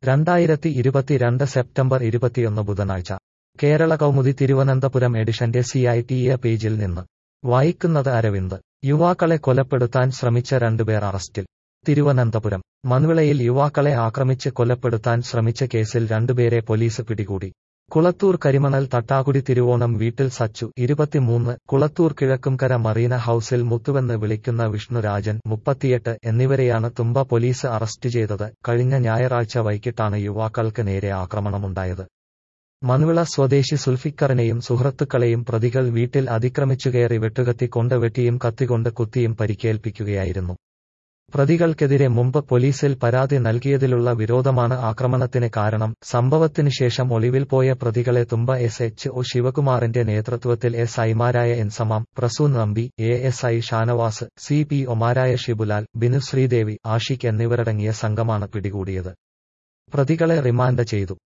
രണ്ടായിരത്തി ഇരുപത്തിരണ്ട് സെപ്റ്റംബർ ഇരുപത്തിയൊന്ന് ബുധനാഴ്ച കേരള കൗമുദി തിരുവനന്തപുരം എഡിഷന്റെ സി ഐ ടി എ പേജിൽ നിന്ന് വായിക്കുന്നത് അരവിന്ദ് യുവാക്കളെ കൊലപ്പെടുത്താൻ ശ്രമിച്ച രണ്ടുപേർ അറസ്റ്റിൽ തിരുവനന്തപുരം മൺവിളയിൽ യുവാക്കളെ ആക്രമിച്ച് കൊലപ്പെടുത്താൻ ശ്രമിച്ച കേസിൽ രണ്ടുപേരെ പോലീസ് പിടികൂടി കുളത്തൂർ കരിമണൽ തട്ടാകുടി തിരുവോണം വീട്ടിൽ സച്ചു ഇരുപത്തിമൂന്ന് കുളത്തൂർ കിഴക്കുംകര മറീന ഹൌസിൽ മുത്തുവെന്ന് വിളിക്കുന്ന വിഷ്ണുരാജൻ മുപ്പത്തിയെട്ട് എന്നിവരെയാണ് തുമ്പ പോലീസ് അറസ്റ്റ് ചെയ്തത് കഴിഞ്ഞ ഞായറാഴ്ച വൈകിട്ടാണ് യുവാക്കൾക്ക് നേരെ ആക്രമണമുണ്ടായത് മൺവിള സ്വദേശി സുൽഫിക്കറിനെയും സുഹൃത്തുക്കളെയും പ്രതികൾ വീട്ടിൽ അതിക്രമിച്ചുകയറി വെട്ടുകത്തി കൊണ്ട് വെട്ടിയും കത്തികൊണ്ട് കുത്തിയും പരിക്കേൽപ്പിക്കുകയായിരുന്നു പ്രതികൾക്കെതിരെ മുമ്പ് പോലീസിൽ പരാതി നൽകിയതിലുള്ള വിരോധമാണ് ആക്രമണത്തിന് കാരണം സംഭവത്തിന് ശേഷം ഒളിവിൽ പോയ പ്രതികളെ തുമ്പ എസ് എച്ച് ഒ ശിവകുമാറിന്റെ നേതൃത്വത്തിൽ എസ് ഐമാരായ Ensamam Prasoon Nambi A S I Shanavas C P ഒമാരായ ഷിബുലാൽ ബിനു ശ്രീദേവി ആഷിഖ് എന്നിവരടങ്ങിയ സംഘമാണ് പിടികൂടിയത് പ്രതികളെ റിമാൻഡ് ചെയ്തു